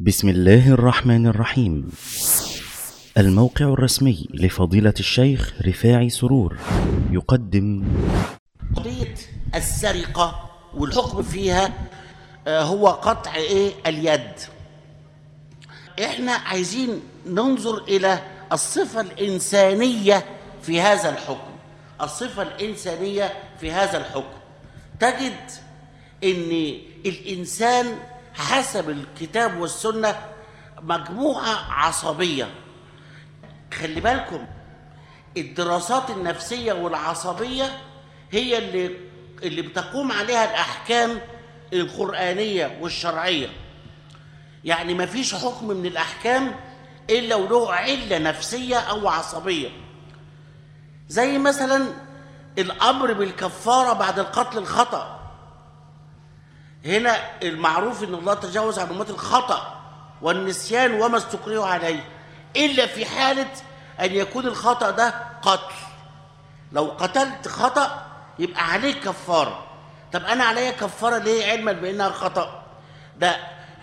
بسم الله الرحمن الرحيم الموقع الرسمي لفضيلة الشيخ رفاعي سرور يقدم قضية السرقة والحكم فيها آه، هو قطع ايه اليد احنا عايزين ننظر الى الصفة الانسانية في هذا الحكم الصفة الانسانية في هذا الحكم تجد ان الانسان حسب الكتاب والسنة مجموعة عصبية خلي بالكم الدراسات النفسية والعصبية هي اللي اللي بتقوم عليها الأحكام القرآنية والشرعية يعني ما فيش حكم من الأحكام إلا وله علة نفسية أو عصبية زي مثلا الأمر بالكفارة بعد القتل الخطأ هنا المعروف ان الله تجاوز عن امه الخطا والنسيان وما استكرهوا عليه الا في حاله ان يكون الخطا ده قتل لو قتلت خطا يبقى عليك كفاره طب انا عليا كفاره ليه علما بانها خطا ده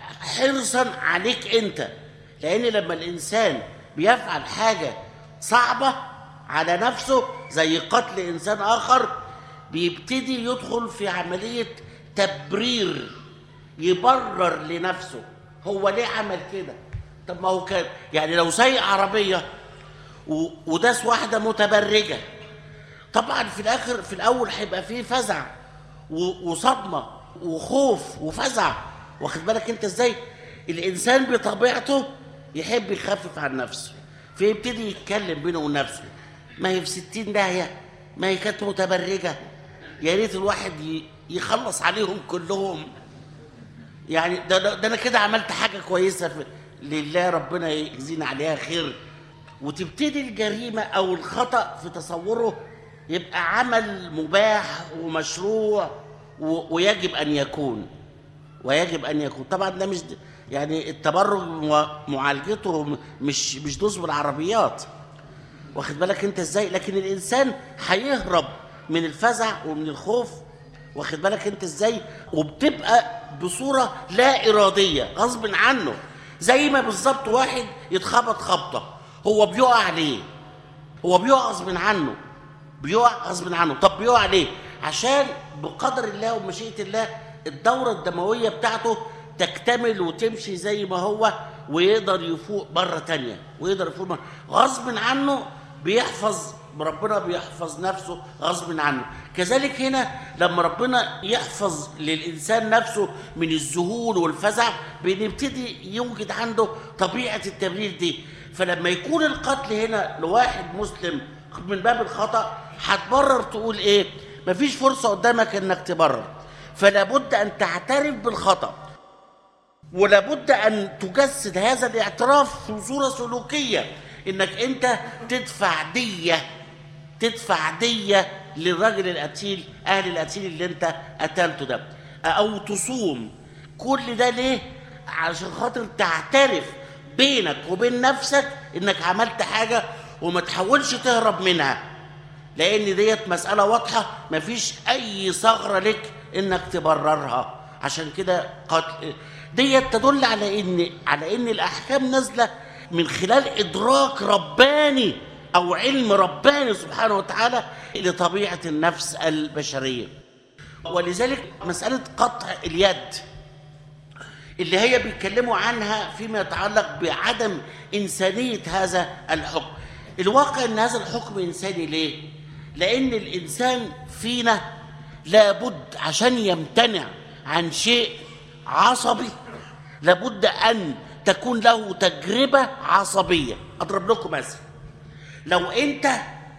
حرصا عليك انت لان لما الانسان بيفعل حاجه صعبه على نفسه زي قتل انسان اخر بيبتدي يدخل في عمليه تبرير يبرر لنفسه هو ليه عمل كده طب ما هو كان يعني لو سايق عربيه و- وداس واحده متبرجه طبعا في الاخر في الاول هيبقى فيه فزع و- وصدمه وخوف وفزع واخد بالك انت ازاي الانسان بطبيعته يحب يخفف عن نفسه فيبتدي يتكلم بينه وبين نفسه ما هي في ستين داهيه ما هي كانت متبرجه يا ريت الواحد ي- يخلص عليهم كلهم يعني ده, ده, ده انا كده عملت حاجه كويسه في لله ربنا يجزينا عليها خير وتبتدي الجريمه او الخطا في تصوره يبقى عمل مباح ومشروع و- ويجب ان يكون ويجب ان يكون طبعا ده مش يعني التبرج ومعالجته م- مش مش دوس بالعربيات واخد بالك انت ازاي لكن الانسان هيهرب من الفزع ومن الخوف واخد بالك انت ازاي وبتبقى بصوره لا اراديه غصب عنه زي ما بالظبط واحد يتخبط خبطه هو بيقع ليه هو بيقع غصب عنه بيقع غصب عنه طب بيقع ليه عشان بقدر الله ومشيئه الله الدوره الدمويه بتاعته تكتمل وتمشي زي ما هو ويقدر يفوق مره تانية ويقدر يفوق مرة. غصب عنه بيحفظ ربنا بيحفظ نفسه غصب عنه كذلك هنا لما ربنا يحفظ للإنسان نفسه من الذهول والفزع بنبتدي يوجد عنده طبيعة التبرير دي فلما يكون القتل هنا لواحد مسلم من باب الخطأ هتبرر تقول ايه مفيش فرصة قدامك انك تبرر فلا بد ان تعترف بالخطأ ولا بد ان تجسد هذا الاعتراف في صوره سلوكيه انك انت تدفع ديه تدفع ديه للراجل القتيل اهل القتيل اللي انت قتلته ده او تصوم كل ده ليه عشان خاطر تعترف بينك وبين نفسك انك عملت حاجه وما تحاولش تهرب منها لان ديت مساله واضحه مفيش اي ثغره لك انك تبررها عشان كده قتل ديت تدل على ان على ان الاحكام نازله من خلال ادراك رباني او علم رباني سبحانه وتعالى لطبيعه النفس البشريه ولذلك مساله قطع اليد اللي هي بيتكلموا عنها فيما يتعلق بعدم إنسانية هذا الحكم الواقع أن هذا الحكم إنساني ليه؟ لأن الإنسان فينا لابد عشان يمتنع عن شيء عصبي لابد أن تكون له تجربة عصبية أضرب لكم مثل لو أنت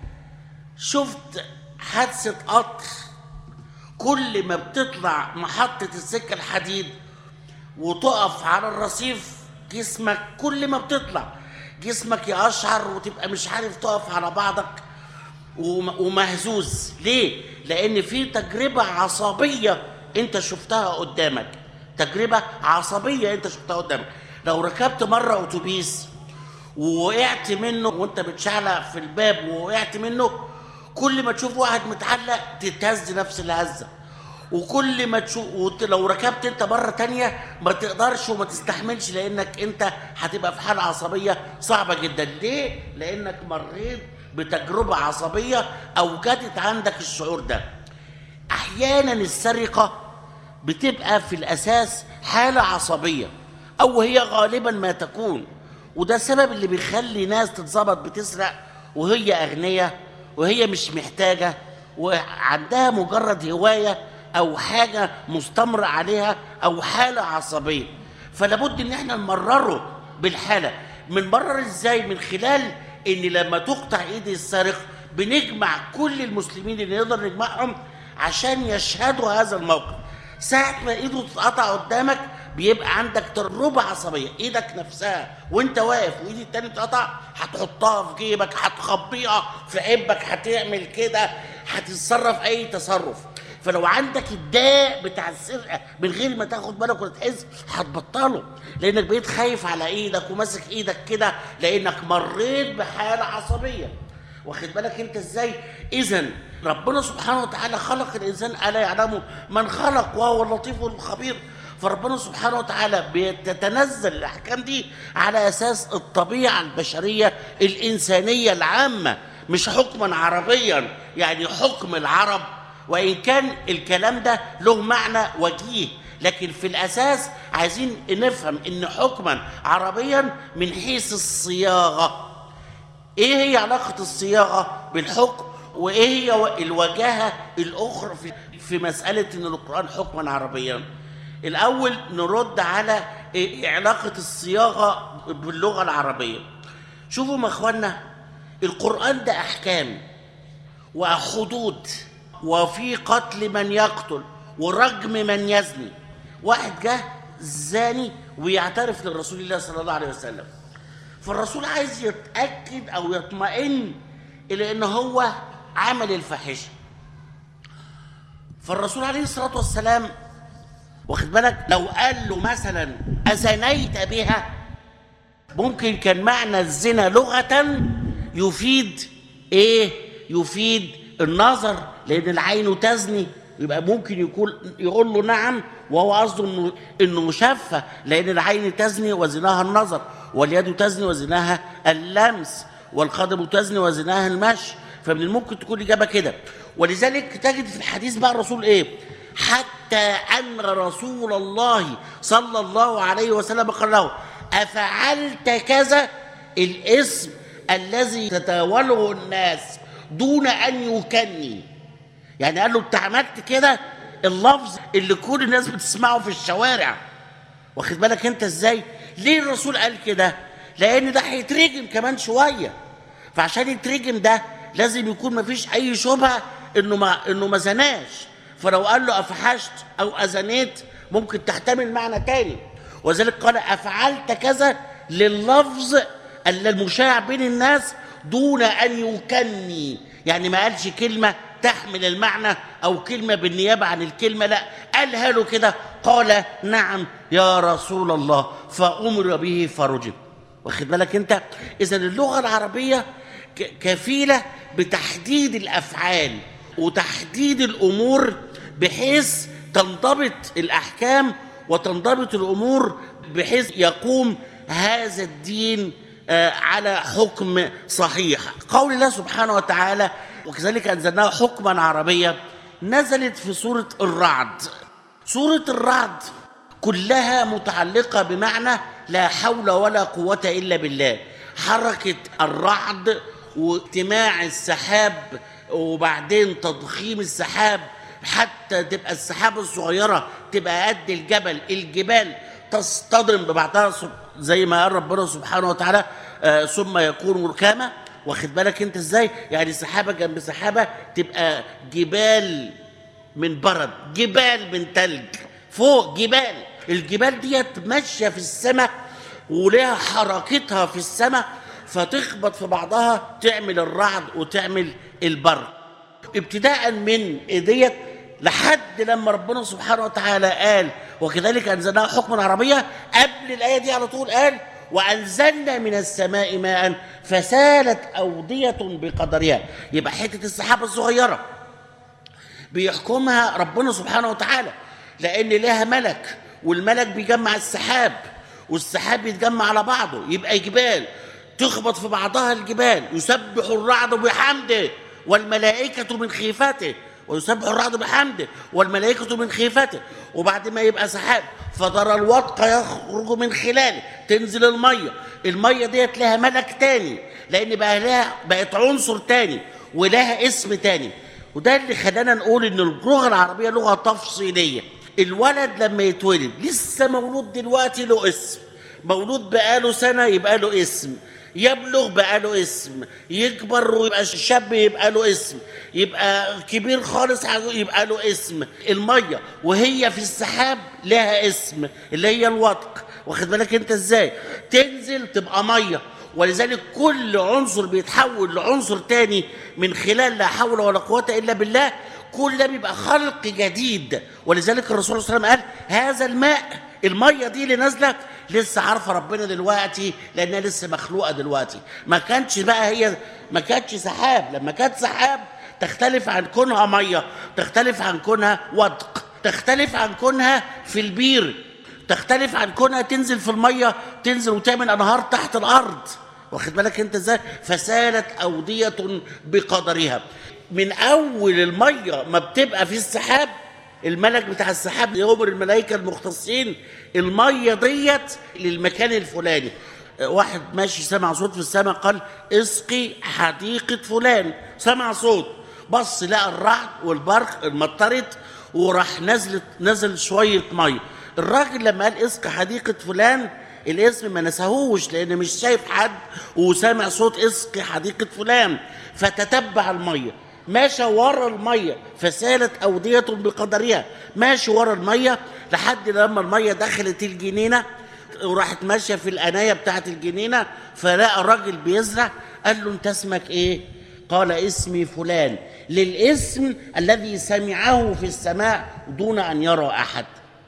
شفت حادثة قطر كل ما بتطلع محطة السكة الحديد وتقف على الرصيف جسمك كل ما بتطلع جسمك يقشعر وتبقى مش عارف تقف على بعضك وم- ومهزوز ليه لان في تجربه عصبيه انت شفتها قدامك تجربه عصبيه انت شفتها قدامك لو ركبت مره اتوبيس ووقعت منه وانت بتشعلق في الباب ووقعت منه كل ما تشوف واحد متعلق تتهز نفس الهزه وكل ما تشوف وت- لو ركبت انت مره تانية ما تقدرش وما تستحملش لانك انت هتبقى في حاله عصبيه صعبه جدا ليه لانك مريت بتجربه عصبيه اوجدت عندك الشعور ده احيانا السرقه بتبقى في الاساس حاله عصبيه او هي غالبا ما تكون وده السبب اللي بيخلي ناس تتظبط بتسرق وهي اغنياء وهي مش محتاجه وعندها مجرد هوايه او حاجه مستمر عليها او حاله عصبيه فلا بد ان احنا نمرره بالحاله بنمرر ازاي من خلال ان لما تقطع ايد السارق بنجمع كل المسلمين اللي نقدر نجمعهم عشان يشهدوا هذا الموقف ساعة ما ايده تتقطع قدامك بيبقى عندك تجربة عصبية ايدك نفسها وانت واقف وايد التاني تقطع هتحطها في جيبك هتخبيها في عبك هتعمل كده هتتصرف اي تصرف فلو عندك الداء بتاع السرقه من غير ما تاخد بالك ولا تحس هتبطله لانك بقيت خايف على ايدك وماسك ايدك كده لانك مريت بحاله عصبيه واخد بالك انت ازاي اذا ربنا سبحانه وتعالى خلق الانسان الا يعلم من خلق وهو اللطيف الخبير فربنا سبحانه وتعالى بتتنزل الاحكام دي على اساس الطبيعه البشريه الانسانيه العامه مش حكما عربيا يعني حكم العرب وان كان الكلام ده له معنى وجيه لكن في الاساس عايزين نفهم ان حكما عربيا من حيث الصياغه ايه هي علاقه الصياغه بالحكم وايه هي الوجاهه الاخرى في في مساله ان القران حكما عربيا الاول نرد على إيه علاقه الصياغه باللغه العربيه شوفوا ما اخوانا القران ده احكام وحدود وفي قتل من يقتل ورجم من يزني واحد جه زاني ويعترف للرسول الله صلى الله عليه وسلم فالرسول عايز يتاكد او يطمئن الى ان هو عمل الفاحشه فالرسول عليه الصلاه والسلام واخد بالك لو قال له مثلا ازنيت بها ممكن كان معنى الزنا لغه يفيد ايه يفيد النظر لان العين تزني يبقى ممكن يكون يقول له نعم وهو قصده انه انه مشفى لان العين تزني وزناها النظر واليد تزني وزناها اللمس والقدم تزني وزناها المشي فمن الممكن تكون الاجابه كده ولذلك تجد في الحديث بقى الرسول ايه حتى ان رسول الله صلى الله عليه وسلم قال له افعلت كذا الاسم الذي تتاوله الناس دون ان يكني يعني قال له انت عملت كده اللفظ اللي كل الناس بتسمعه في الشوارع واخد بالك انت ازاي ليه الرسول قال كده لان ده هيترجم كمان شويه فعشان يترجم ده لازم يكون مفيش اي شبهه انه ما انه ما زناش فلو قال له افحشت او ازنيت ممكن تحتمل معنى تاني وذلك قال افعلت كذا لللفظ المشاع بين الناس دون ان يكني يعني ما قالش كلمه تحمل المعنى او كلمه بالنيابه عن الكلمه لا قالها له كده قال نعم يا رسول الله فامر به فرجم واخد بالك انت اذا اللغه العربيه ك- كفيله بتحديد الافعال وتحديد الامور بحيث تنضبط الاحكام وتنضبط الامور بحيث يقوم هذا الدين آه، على حكم صحيح قول الله سبحانه وتعالى وكذلك انزلناه حكما عربيا نزلت في سوره الرعد سوره الرعد كلها متعلقه بمعنى لا حول ولا قوه الا بالله حركه الرعد واجتماع السحاب وبعدين تضخيم السحاب حتى تبقى السحابه الصغيره تبقى قد الجبل الجبال تصطدم ببعضها سب- زي ما قال ربنا سبحانه وتعالى آه، ثم يكون ركاما واخد بالك انت ازاي يعني سحابه جنب سحابه تبقى جبال من برد جبال من تلج فوق جبال الجبال ديت ماشيه في السماء ولها حركتها في السماء فتخبط في بعضها تعمل الرعد وتعمل البرد ابتداء من ديت لحد لما ربنا سبحانه وتعالى قال وكذلك انزلناه حكما عربيا قبل الايه دي على طول قال وانزلنا من السماء ماء فسالت اوديه بقدرها يبقى حته السحابه الصغيره بيحكمها ربنا سبحانه وتعالى لان لها ملك والملك بيجمع السحاب والسحاب بيتجمع على بعضه يبقى جبال تخبط في بعضها الجبال يسبح الرعد بحمده والملائكة من خيفته ويسبح الرعد بحمده والملائكة من خيفته وبعد ما يبقى سحاب فترى الودق يخرج من خلاله تنزل المية المية ديت لها ملك تاني لأن بقى لها بقت عنصر تاني ولها اسم تاني وده اللي خلانا نقول ان اللغه العربيه لغه تفصيليه الولد لما يتولد لسه مولود دلوقتي له اسم مولود بقاله سنه يبقى له اسم يبلغ بقى له اسم يكبر ويبقى شاب يبقى له اسم يبقى كبير خالص يبقى له اسم الميه وهي في السحاب لها اسم اللي هي الوطق واخد بالك انت ازاي تنزل تبقى ميه ولذلك كل عنصر بيتحول لعنصر تاني من خلال لا حول ولا قوة إلا بالله كل ده بيبقى خلق جديد ولذلك الرسول صلى الله عليه وسلم قال هذا الماء المية دي اللي نازلة لسه عارفة ربنا دلوقتي لأنها لسه مخلوقة دلوقتي ما كانش بقى هي ما كانتش سحاب لما كانت سحاب تختلف عن كونها مية تختلف عن كونها ودق تختلف عن كونها في البير تختلف عن كونها تنزل في المية تنزل وتعمل أنهار تحت الأرض واخد بالك انت ازاي فسالت اوديه بقدرها من اول الميه ما بتبقى في السحاب الملك بتاع السحاب يؤمر الملائكه المختصين الميه ديت للمكان الفلاني واحد ماشي سمع صوت في السماء قال اسقي حديقه فلان سمع صوت بص لقى الرعد والبرق المطرت وراح نزلت نزل شويه ميه الراجل لما قال اسقي حديقه فلان الاسم ما نساهوش لان مش شايف حد وسامع صوت اسقي حديقه فلان فتتبع الميه ماشى ورا الميه فسالت اوديه بقدرها ماشي ورا الميه لحد لما الميه دخلت الجنينه وراحت ماشيه في القنايه بتاعت الجنينه فلقى راجل بيزرع قال له انت اسمك ايه؟ قال اسمي فلان للاسم الذي سمعه في السماء دون ان يرى احد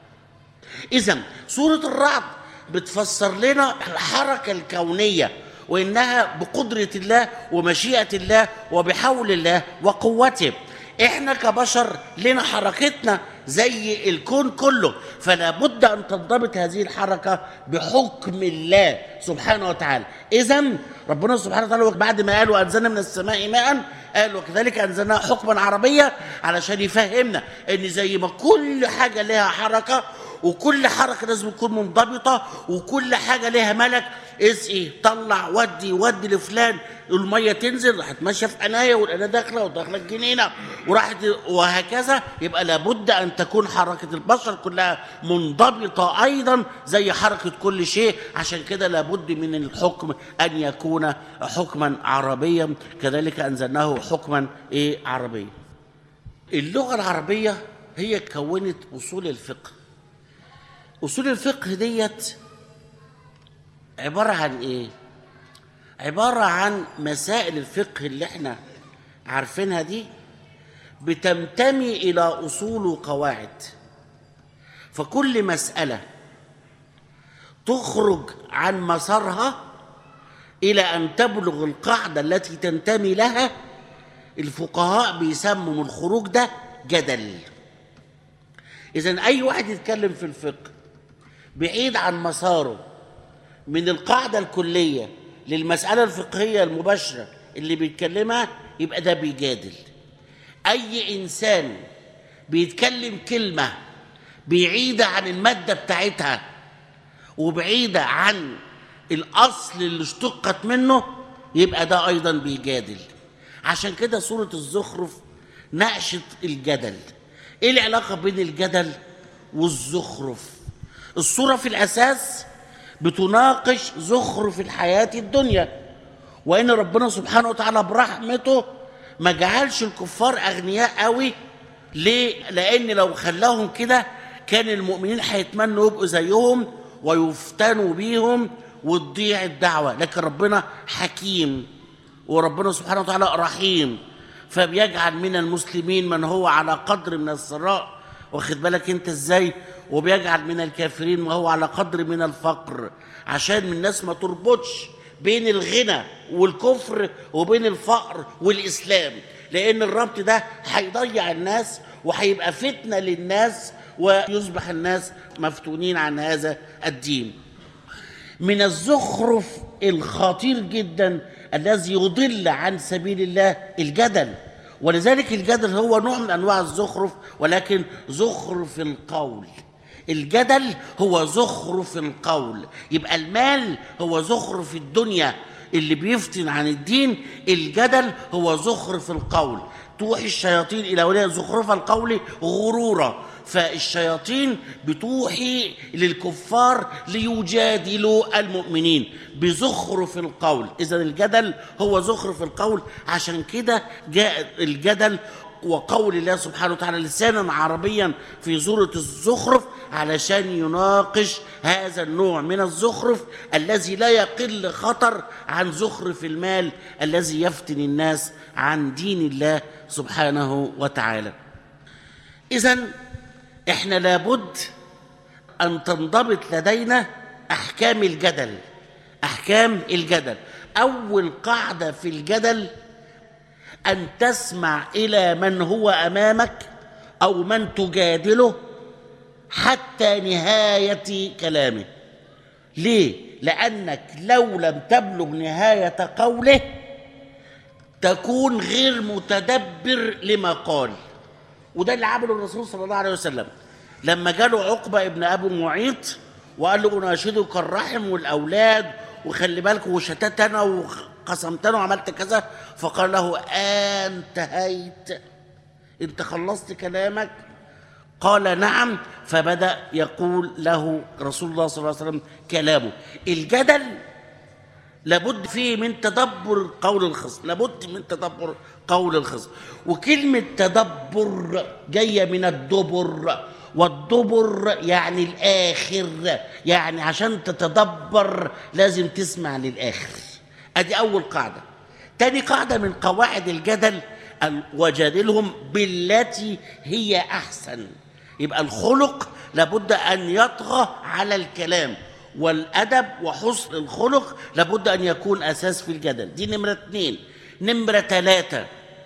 اذا سوره الرعد بتفسر لنا الحركة الكونية وإنها بقدرة الله ومشيئة الله وبحول الله وقوته إحنا كبشر لنا حركتنا زي الكون كله فلا بد أن تنضبط هذه الحركة بحكم الله سبحانه وتعالى إذا ربنا سبحانه وتعالى بعد ما قال وأنزلنا من السماء ماء قال وكذلك أنزلنا حكما عربيا علشان يفهمنا إن زي ما كل حاجة لها حركة وكل حركه لازم تكون منضبطه وكل حاجه ليها ملك اسقي طلع ودي ودي لفلان الميه تنزل راحت ماشيه في عنايه والعنايه داخله وداخله الجنينه وراحت وهكذا يبقى لابد ان تكون حركه البشر كلها منضبطه ايضا زي حركه كل شيء عشان كده لابد من الحكم ان يكون حكما عربيا كذلك انزلناه حكما ايه عربيا اللغه العربيه هي كونت اصول الفقه اصول الفقه ديت عباره عن ايه عباره عن مسائل الفقه اللي احنا عارفينها دي بتنتمي الى اصول وقواعد فكل مساله تخرج عن مسارها الى ان تبلغ القاعده التي تنتمي لها الفقهاء بيسموا الخروج ده جدل اذا اي واحد يتكلم في الفقه بعيد عن مساره من القاعدة الكلية للمسألة الفقهية المباشرة اللي بيتكلمها يبقى ده بيجادل أي إنسان بيتكلم كلمة بعيدة عن المادة بتاعتها وبعيدة عن الأصل اللي اشتقت منه يبقى ده أيضا بيجادل عشان كده سورة الزخرف ناقشت الجدل ايه العلاقة بين الجدل والزخرف الصورة في الأساس بتناقش زخرف الحياة الدنيا وإن ربنا سبحانه وتعالى برحمته ما جعلش الكفار أغنياء قوي ليه؟ لأن لو خلاهم كده كان المؤمنين هيتمنوا يبقوا زيهم ويفتنوا بيهم وتضيع الدعوة لكن ربنا حكيم وربنا سبحانه وتعالى رحيم فبيجعل من المسلمين من هو على قدر من الثراء واخد بالك انت ازاي وبيجعل من الكافرين ما هو على قدر من الفقر عشان الناس ما تربطش بين الغنى والكفر وبين الفقر والاسلام لان الربط ده هيضيع الناس وهيبقى فتنه للناس ويصبح الناس مفتونين عن هذا الدين من الزخرف الخطير جدا الذي يضل عن سبيل الله الجدل ولذلك الجدل هو نوع من انواع الزخرف ولكن زخرف القول الجدل هو زخرف القول يبقى المال هو زخرف الدنيا اللي بيفتن عن الدين الجدل هو زخرف القول توحي الشياطين الى اولياء زخرف القول غرورا فالشياطين بتوحي للكفار ليجادلوا المؤمنين بزخرف القول اذا الجدل هو زخرف القول عشان كده جاء الجدل وقول الله سبحانه وتعالى لسانا عربيا في سورة الزخرف علشان يناقش هذا النوع من الزخرف الذي لا يقل خطر عن زخرف المال الذي يفتن الناس عن دين الله سبحانه وتعالى إذا احنا لابد أن تنضبط لدينا أحكام الجدل أحكام الجدل أول قاعدة في الجدل أن تسمع إلى من هو أمامك أو من تجادله حتى نهاية كلامه ليه؟ لأنك لو لم تبلغ نهاية قوله تكون غير متدبر لما قال وده اللي عمله الرسول صلى الله عليه وسلم لما جاله عقبة ابن أبو معيط وقال له أناشدك الرحم والأولاد وخلي بالك وشتتنا وقسمتنا وعملت كذا فقال له انتهيت انت خلصت كلامك قال نعم فبدأ يقول له رسول الله صلى الله عليه وسلم كلامه الجدل لابد فيه من تدبر قول الخصم لابد من تدبر قول الخصم وكلمة تدبر جاية من الدبر والدبر يعني الآخر يعني عشان تتدبر لازم تسمع للآخر أدي أول قاعدة تاني قاعدة من قواعد الجدل أن وجادلهم بالتي هي أحسن يبقى الخلق لابد أن يطغى على الكلام والأدب وحسن الخلق لابد أن يكون أساس في الجدل دي نمرة اتنين نمرة ثلاثة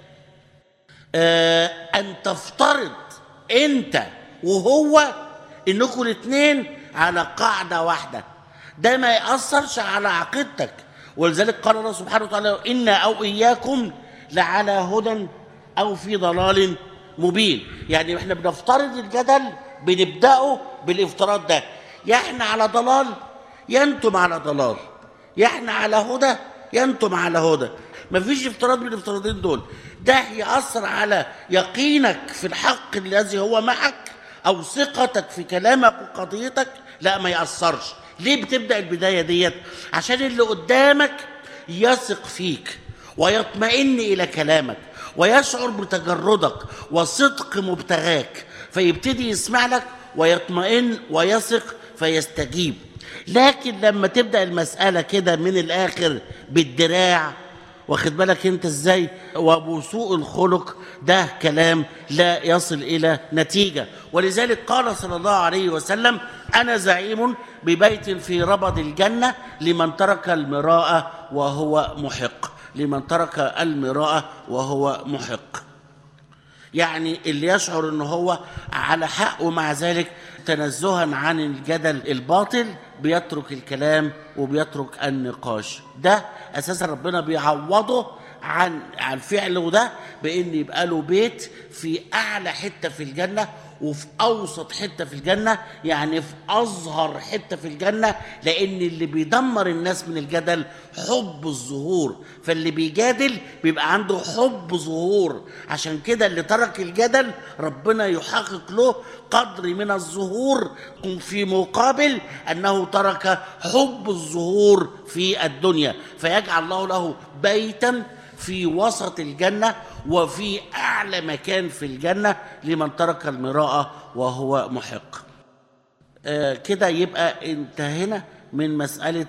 آه أن تفترض أنت وهو إنكم الاتنين على قاعدة واحدة ده ما يأثرش على عقيدتك ولذلك قال الله سبحانه وتعالى إنا أو إياكم لعلى هدى أو في ضلال مبين يعني احنا بنفترض الجدل بنبدأه بالافتراض ده يا احنا على ضلال يا انتم على ضلال يا احنا على هدى يا انتم على هدى مفيش افتراض من الافتراضين دول ده يأثر على يقينك في الحق الذي هو معك أو ثقتك في كلامك وقضيتك لا ما يأثرش ليه بتبدأ البداية ديت عشان اللي قدامك يثق فيك ويطمئن إلى كلامك ويشعر بتجردك وصدق مبتغاك فيبتدي يسمع لك ويطمئن ويثق فيستجيب لكن لما تبدا المساله كده من الاخر بالدراع واخد بالك انت ازاي وبسوء الخلق ده كلام لا يصل الى نتيجه ولذلك قال صلى الله عليه وسلم انا زعيم ببيت في ربض الجنه لمن ترك المراءه وهو محق لمن ترك المراءه وهو محق يعني اللي يشعر ان هو على حق ومع ذلك تنزها عن الجدل الباطل بيترك الكلام وبيترك النقاش ده اساسا ربنا بيعوضه عن عن فعله ده بان يبقى له بيت في اعلى حته في الجنه وفي اوسط حته في الجنه يعني في اظهر حته في الجنه لان اللي بيدمر الناس من الجدل حب الظهور فاللي بيجادل بيبقى عنده حب ظهور عشان كده اللي ترك الجدل ربنا يحقق له قدر من الظهور في مقابل انه ترك حب الظهور في الدنيا فيجعل الله له بيتا في وسط الجنة وفي أعلى مكان في الجنة لمن ترك المراءة وهو محق آه كده يبقى انتهينا من مسألة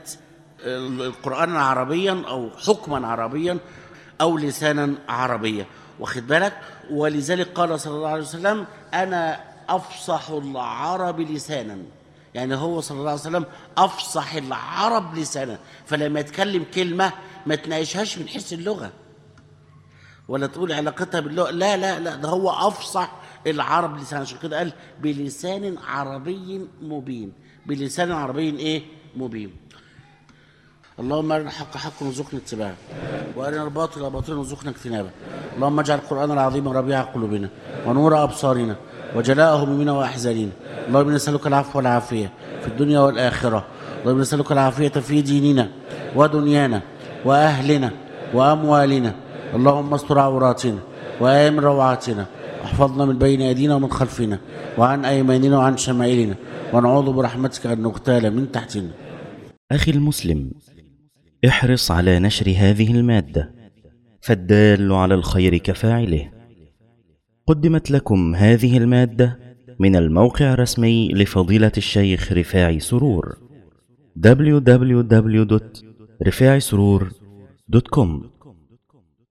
القرآن عربيا أو حكما عربيا أو لسانا عربيا واخد بالك ولذلك قال صلى الله عليه وسلم أنا أفصح العرب لسانا يعني هو صلى الله عليه وسلم أفصح العرب لسانا فلما يتكلم كلمة ما تناقشهاش من حيث اللغة ولا تقول علاقتها باللغة لا لا لا ده هو أفصح العرب لسان عشان كده قال بلسان عربي مبين بلسان عربي ايه مبين اللهم ارنا الحق حقا وارزقنا اتباعه وارنا الباطل باطلا وارزقنا اجتنابه اللهم اجعل القران العظيم ربيع قلوبنا ونور ابصارنا وجلاء همومنا واحزاننا اللهم إنا نسالك العفو والعافيه في الدنيا والاخره اللهم إنا نسالك العافيه في ديننا ودنيانا واهلنا واموالنا اللهم استر عوراتنا وامن روعاتنا واحفظنا من بين ايدينا ومن خلفنا وعن ايماننا وعن شمائلنا ونعوذ برحمتك ان نغتال من تحتنا أخي المسلم احرص على نشر هذه المادة فالدال على الخير كفاعله قدمت لكم هذه المادة من الموقع الرسمي لفضيلة الشيخ رفاعي سرور www.رفاعي سرور دوت كوم